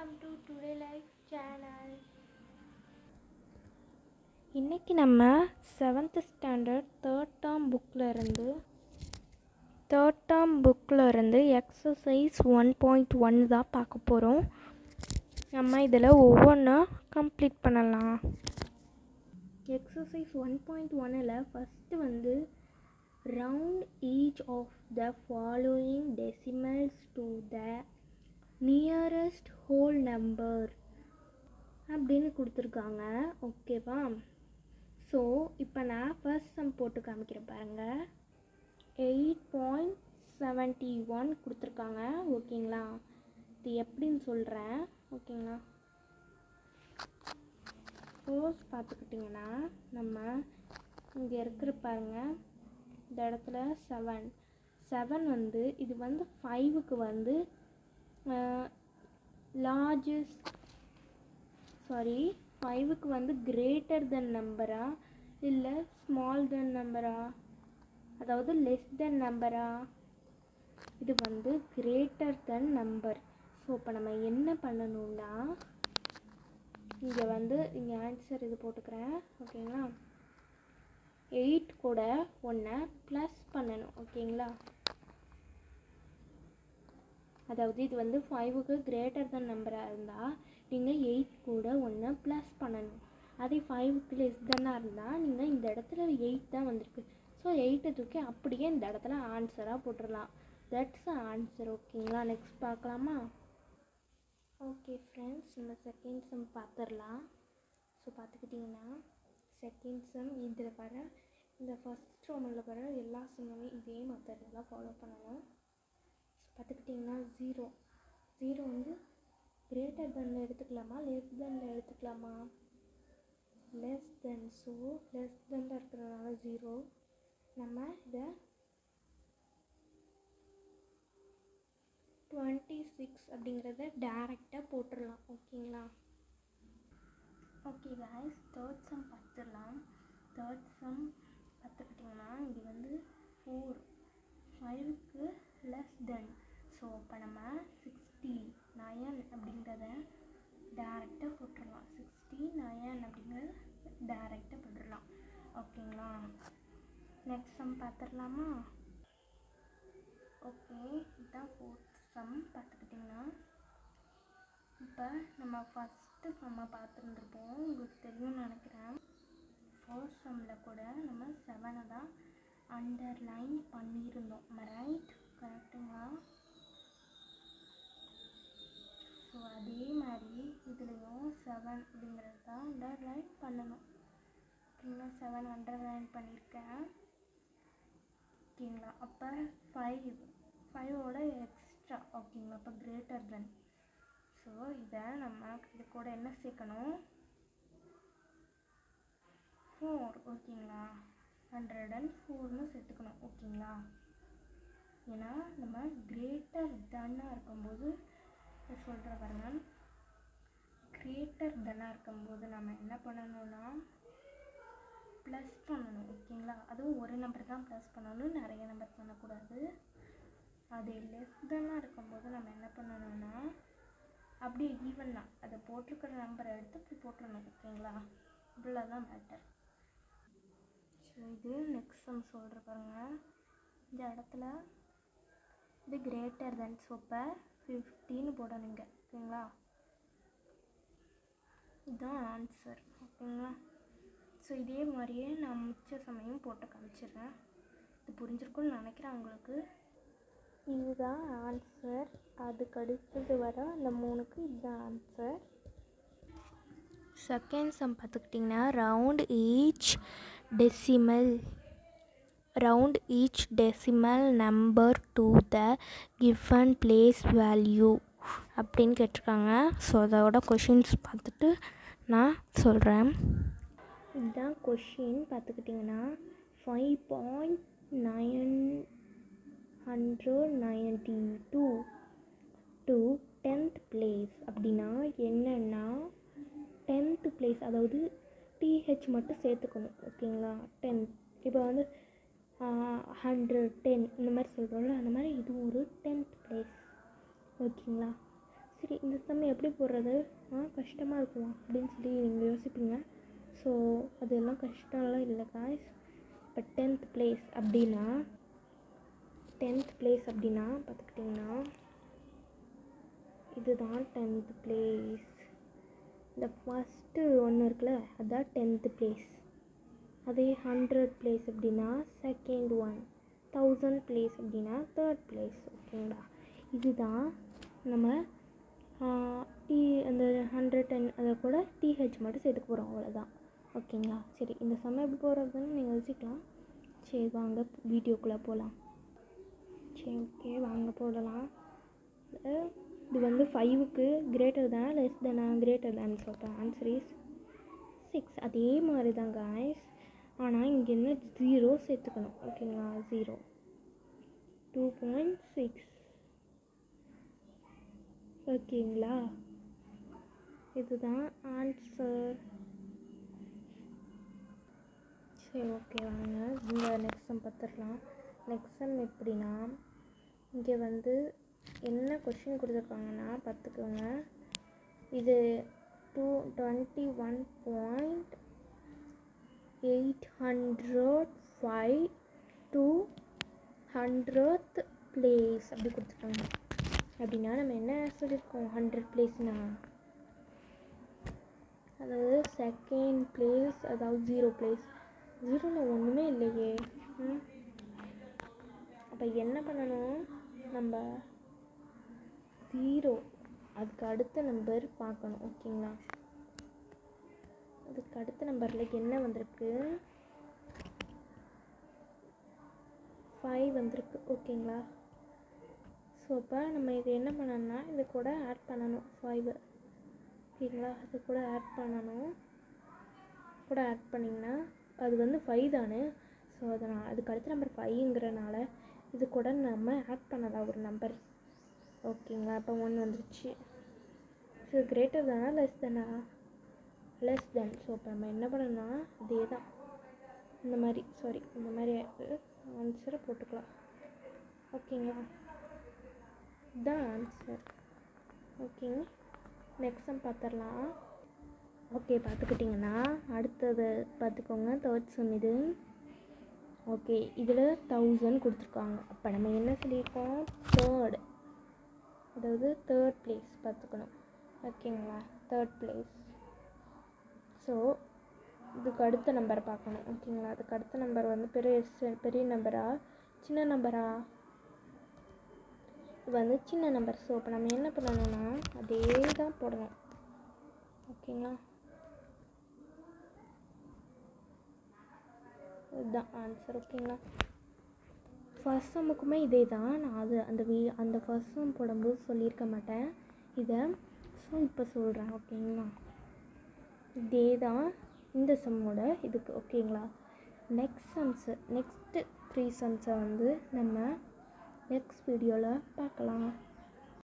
welcome to today life channel இன்றைக்கி நம்ம seventh standard third term புக்கில் இருந்து தேர்ட் டேர்ம் புக்கில் இருந்து எக்ஸசைஸ் ஒன் பாயிண்ட் ஒன் தான் பார்க்க போகிறோம் நம்ம இதில் ஒவ்வொன்றா கம்ப்ளீட் பண்ணலாம் எக்ஸசைஸ் ஒன் பாயிண்ட் ஒன்னில் ஃபஸ்ட்டு வந்து round each of the following decimals to the nearest whole number அப்படின்னு கொடுத்துருக்காங்க ஓகேவா ஸோ இப்போ நான் ஃபர்ஸ்ட் சம் போட்டு காமிக்கிறேன் பாருங்கள் எயிட் பாயிண்ட் செவன்ட்டி ஒன் கொடுத்துருக்காங்க ஓகேங்களா இது எப்படின்னு சொல்கிறேன் ஓகேங்களா ஃபோர்ஸ் பார்த்துக்கிட்டிங்கன்னா நம்ம இங்கே இருக்கிற பாருங்க இந்த இடத்துல செவன் செவன் வந்து இது வந்து ஃபைவுக்கு வந்து லார்ஜஸ்ட் சாரி ஃபைவுக்கு வந்து கிரேட்டர் தென் நம்பரா இல்லை ஸ்மால் தென் நம்பரா அதாவது லெஸ் தென் நம்பரா இது வந்து கிரேட்டர் தென் நம்பர் ஸோ இப்போ நம்ம என்ன பண்ணணும்னா இங்கே வந்து இங்கே ஆன்சர் இது போட்டுக்கிறேன் ஓகேங்களா எயிட் கூட ஒன்றை ப்ளஸ் பண்ணணும் ஓகேங்களா அதாவது இது வந்து ஃபைவுக்கு கிரேட்டர் தன் நம்பராக இருந்தால் நீங்கள் எயிட் கூட ஒன்று ப்ளஸ் பண்ணணும் அதே ஃபைவுக்கு லெஸ் தன்னாக இருந்தால் நீங்கள் இந்த இடத்துல எயிட் தான் வந்திருக்கு ஸோ எயிட்டை தூக்கி அப்படியே இந்த இடத்துல ஆன்சராக போட்டுடலாம் தட்ஸ் ஆன்சர் ஓகேங்களா நெக்ஸ்ட் பார்க்கலாமா ஓகே ஃப்ரெண்ட்ஸ் நம்ம செகண்ட் சம் பார்த்துடலாம் ஸோ பார்த்துக்கிட்டிங்கன்னா செகண்ட் சம் இதில் வர இந்த ஃபஸ்ட் ரோமில் வர எல்லா சம்முமே இதே மெத்தடில் தான் ஃபாலோ பண்ணணும் பார்த்துக்கிட்டிங்கன்னா ஜீரோ ஜீரோ வந்து கிரேட்டர் தென்னில் எடுத்துக்கலாமா லெஸ் தென்னில் எடுத்துக்கலாமா லெஸ் தென் ஸோ லெஸ் தென்னில் இருக்கிறதுனால ஜீரோ நம்ம இதை டுவெண்ட்டி சிக்ஸ் அப்படிங்கிறத டேரெக்டாக போட்டுடலாம் ஓகேங்களா ஓகே guys தேர்ட் சம் பார்த்துடலாம் தேர்ட் சம் பார்த்துக்கிட்டிங்கன்னா இங்கே வந்து ஃபோர் ஃபைவுக்கு லெஸ் தென் ஸோ இப்போ நம்ம சிக்ஸ்டி நயன் அப்படிங்கிறத டேரெக்டாக போட்டுடலாம் சிக்ஸ்டி நயன் அப்படிங்கிறத டேரெக்டாக போட்டுடலாம் ஓகேங்களா நெக்ஸ்ட் சம் பார்த்துடலாமா ஓகே இதுதான் ஃபோர்த் சம் பார்த்துக்கிட்டிங்கன்னா இப்போ நம்ம ஃபஸ்ட்டு செம்மை பார்த்துருந்துருப்போம் உங்களுக்கு தெரியும்னு நினைக்கிறேன் ஃபர்ஸ்ட் செம்மில் கூட நம்ம செவனை தான் அண்டர்லைன் பண்ணியிருந்தோம் நம்ம ரைட் கரெக்டுங்களா ஸோ அதே மாதிரி இதுலேயும் செவன் அப்படிங்கிறது தான் அண்டர்லைன் பண்ணணும் ஓகேங்களா செவன் அண்டர்லைன் பண்ணியிருக்கேன் ஓகேங்களா அப்போ ஃபைவ் ஃபைவோட எக்ஸ்ட்ரா ஓகேங்களா அப்போ கிரேட்டர் தென் ஸோ இதை நம்ம இது கூட என்ன சேர்க்கணும் ஃபோர் ஓகேங்களா ஹண்ட்ரட் அண்ட் ஃபோர்னு சேர்த்துக்கணும் ஓகேங்களா ஏன்னா நம்ம கிரேட்டர் தன்னாக இருக்கும்போது சொல்கிற பாருங்க கிரேட்டர் தன்னாக இருக்கும்போது நம்ம என்ன பண்ணணும்னா ப்ளஸ் பண்ணணும் ஓகேங்களா அதுவும் ஒரு நம்பர் தான் ப்ளஸ் பண்ணணும் நிறைய நம்பர் பண்ணக்கூடாது அது லெஸ் தன்னாக இருக்கும்போது நம்ம என்ன பண்ணணும்னா அப்படியே ஈவனாக அதை போட்டிருக்கிற நம்பரை எடுத்து இப்படி போட்டுடணும் ஓகேங்களா இவ்வளோதான் பேட்டர் ஸோ இது நெக்ஸ்ட் சம் சொல்கிற பாருங்க இந்த இடத்துல இது கிரேட்டர் தென் சோப்பை ஃபிஃப்டின்னு போடணுங்க ஓகேங்களா இதுதான் ஆன்சர் ஓகேங்களா ஸோ இதே மாதிரியே நான் மிச்ச சமயம் போட்டு காமிச்சிடுறேன் இது புரிஞ்சிருக்கும்னு நினைக்கிறேன் உங்களுக்கு இதுதான் ஆன்சர் அதுக்கு அடுத்தது வர அந்த மூணுக்கு இதுதான் ஆன்சர் செகண்ட் சம் பார்த்துக்கிட்டிங்கன்னா round each decimal round each decimal number to the given place value அப்படின்னு கேட்டிருக்காங்க ஸோ அதோட கொஷின்ஸ் பார்த்துட்டு நான் சொல்கிறேன் இதுதான் கொஷின் பார்த்துக்கிட்டிங்கன்னா five point nine hundred ninety two to tenth place அப்படின்னா என்னென்னா டென்த்து பிளேஸ் அதாவது டிஹெச் மட்டும் சேர்த்துக்கணும் ஓகேங்களா டென்த் இப்போ வந்து ஹண்ட்ரட் டென் இந்த மாதிரி சொல்கிறோம்ல அந்த மாதிரி இது ஒரு டென்த் பிளேஸ் ஓகேங்களா சரி இந்த சம் எப்படி போடுறது ஆ கஷ்டமாக இருக்குமா அப்படின்னு சொல்லி நீங்கள் யோசிப்பீங்க ஸோ அதெல்லாம் கஷ்டம்லாம் இல்லை காய்ஸ் இப்போ டென்த் பிளேஸ் அப்படின்னா டென்த் பிளேஸ் அப்படின்னா பார்த்துக்கிட்டிங்கன்னா இதுதான் டென்த் பிளேஸ் இந்த ஃபஸ்ட்டு ஒன்று இருக்குல்ல அதுதான் டென்த்து பிளேஸ் அதே ஹண்ட்ரட் பிளேஸ் அப்படின்னா செகண்ட் ஒன் தௌசண்ட் பிளேஸ் அப்படின்னா தேர்ட் பிளேஸ் ஓகேங்களா இதுதான் நம்ம டி அந்த ஹண்ட்ரட் டென் அதை கூட டிஹெச் மட்டும் சேர்த்துக்க போகிறோம் அவ்வளோதான் ஓகேங்களா சரி இந்த சமயம் எப்படி போகிறதுன்னு நீங்கள் யோசிக்கலாம் சரி வாங்க வீடியோக்குள்ளே போகலாம் சரி ஓகே வாங்க போடலாம் அஹ் இது வந்து ஃபைவுக்கு கிரேட்டர் தான் லெஸ் தானா கிரேட்டர் தான் சொல்கிறேன் ஆன்சர் இஸ் சிக்ஸ் அதே மாதிரி தான் காய்ஸ் ஆனால் இங்கே என்ன ஜீரோ சேர்த்துக்கணும் ஓகேங்களா ஜீரோ டூ பாயிண்ட் சிக்ஸ் ஓகேங்களா இதுதான் ஆன்சர் சரி ஓகே வாங்க இந்த நெக்ஸ்ட் சம் பார்த்துடலாம் நெக்ஸ்ட் சம் எப்படின்னா இங்கே வந்து என்ன கொஷின் கொடுத்துருக்காங்கன்னா பார்த்துக்கோங்க இது two twenty one point eight hundred five two hundred place அப்படி கொடுத்துருக்காங்க அப்படின்னா நம்ம என்ன சொல்லியிருக்கோம் ஹண்ட்ரட் பிளேஸ்னா அதாவது செகண்ட் பிளேஸ் அதாவது ஜீரோ பிளேஸ் ஜீரோவில் ஒன்றுமே இல்லையே ம் அப்போ என்ன பண்ணணும் நம்ம ஜீரோ அதுக்கு அடுத்த நம்பர் பார்க்கணும் ஓகேங்களா அதுக்கு அடுத்த நம்பரில் என்ன வந்திருக்கு ஃபைவ் வந்திருக்கு ஓகேங்களா ஸோ அப்போ நம்ம இது என்ன பண்ணணும்னா இது கூட ஆட் பண்ணணும் ஃபைவ் ஓகேங்களா அது கூட ஆட் பண்ணணும் கூட ஆட் பண்ணிங்கன்னா அது வந்து ஃபைவ் தானே ஸோ அதனால் அதுக்கு அடுத்த நம்பர் ஃபைவ்ங்கிறனால இது கூட நம்ம ஆட் பண்ணலாம் ஒரு நம்பர் ஓகேங்களா அப்போ ஒன் வந்துருச்சு ஸோ கிரேட்டர் தானா லெஸ் தானா லெஸ் தென் ஸோ இப்போ நம்ம என்ன பண்ணணும்னா இதே தான் இந்த மாதிரி சாரி இந்த மாதிரி ஆன்சரை போட்டுக்கலாம் ஓகேங்களா இதுதான் ஆன்சர் ஓகேங்க நெக்ஸ்ட் சம் பார்த்துடலாம் ஓகே பார்த்துக்கிட்டிங்கன்னா அடுத்தது பார்த்துக்கோங்க தேர்ட் சம் இது ஓகே இதில் தௌசண்ட் கொடுத்துருக்காங்க அப்போ நம்ம என்ன சொல்லியிருக்கோம் தேர்டு அதாவது தேர்ட் பிளேஸ் பார்த்துக்கணும் ஓகேங்களா தேர்ட் பிளேஸ் ஸோ இதுக்கு அடுத்த நம்பர் பார்க்கணும் ஓகேங்களா அதுக்கு அடுத்த நம்பர் வந்து பெரிய பெரிய நம்பரா சின்ன நம்பரா இது வந்து சின்ன நம்பர் ஸோ இப்போ நம்ம என்ன பண்ணணும்னா அதே தான் போடணும் ஓகேங்களா இதுதான் ஆன்சர் ஓகேங்களா ஃபர்ஸ்ட் சம்முக்குமே இதே தான் நான் அது அந்த வீ அந்த ஃபர்ஸ்ட் சம் போடும்போது சொல்லியிருக்க மாட்டேன் இதை ஸோ இப்போ சொல்கிறேன் ஓகேங்களா இதே தான் இந்த சம்மோட இதுக்கு ஓகேங்களா நெக்ஸ்ட் சம்ஸு நெக்ஸ்ட்டு த்ரீ சம்ஸை வந்து நம்ம நெக்ஸ்ட் வீடியோவில் பார்க்கலாம்